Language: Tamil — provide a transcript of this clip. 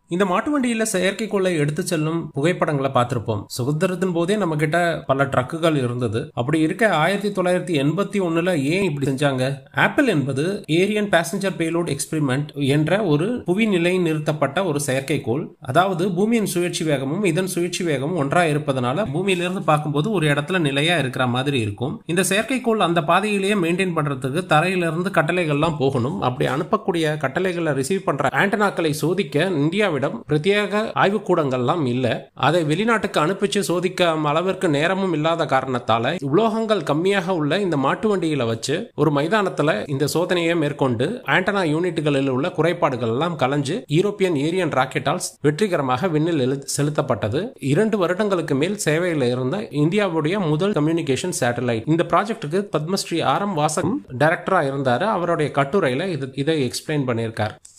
இந்த மாட்டு வண்டியில செயற்கைக்கோளை எடுத்து செல்லும் புகைப்படங்களை பார்த்திருப்போம் சுதந்திரத்தின் போதே நம்ம கிட்ட பல ட்ரக்குகள் இருந்தது அப்படி இருக்க ஆயிரத்தி தொள்ளாயிரத்தி எண்பத்தி ஒண்ணுல ஏன் இப்படி செஞ்சாங்க ஆப்பிள் என்பது ஏரியன் பேசஞ்சர் பேலோட் எக்ஸ்பெரிமெண்ட் என்ற ஒரு புவி நிலை நிறுத்தப்பட்ட ஒரு செயற்கைக்கோள் அதாவது பூமியின் சுழற்சி வேகமும் இதன் சுழற்சி வேகமும் ஒன்றா இருப்பதனால பூமியிலிருந்து பார்க்கும்போது ஒரு இடத்துல நிலையா இருக்கிற மாதிரி இருக்கும் இந்த செயற்கைக்கோள் அந்த பாதையிலேயே மெயின்டைன் பண்றதுக்கு தரையிலிருந்து கட்டளைகள்லாம் போகணும் அப்படி அனுப்பக்கூடிய கட்டளைகளை ரிசீவ் பண்ற ஆண்டனாக்களை சோதிக்க இந்தியாவிடம் பிரத்யேக ஆய்வுக்கூடங்கள்லாம் இல்ல அதை வெளிநாட்டுக்கு அனுப்பிச்சு சோதிக்க அளவிற்கு நேரமும் இல்லாத காரணத்தால உலோகங்கள் கம்மியாக உள்ள இந்த மாட்டு வண்டியில வச்சு ஒரு மைதானத்துல இந்த சோதனையை மேற்கொண்டு ஆண்டனா யூனிட்டுகளில் உள்ள குறைபாடுகள் எல்லாம் கலைஞ்சு யூரோப்பியன் ஏரியன் ராக்கெட்டால் வெற்றிகரமாக விண்ணில் எழு- செலுத்தப்பட்டது இரண்டு வருடங்களுக்கு மேல் சேவையில் இருந்த இந்தியாவுடைய முதல் கம்யூனிகேஷன் சேட்டலைட் இந்த ப்ராஜெக்ட்டுக்கு பத்மஸ்ரீ ஆர் எம் வாசகம் டைரக்டரா இருந்தாரு அவருடைய கட்டுரையில இது இதை எக்ஸ்பிளைன் பண்ணியிருக்கார்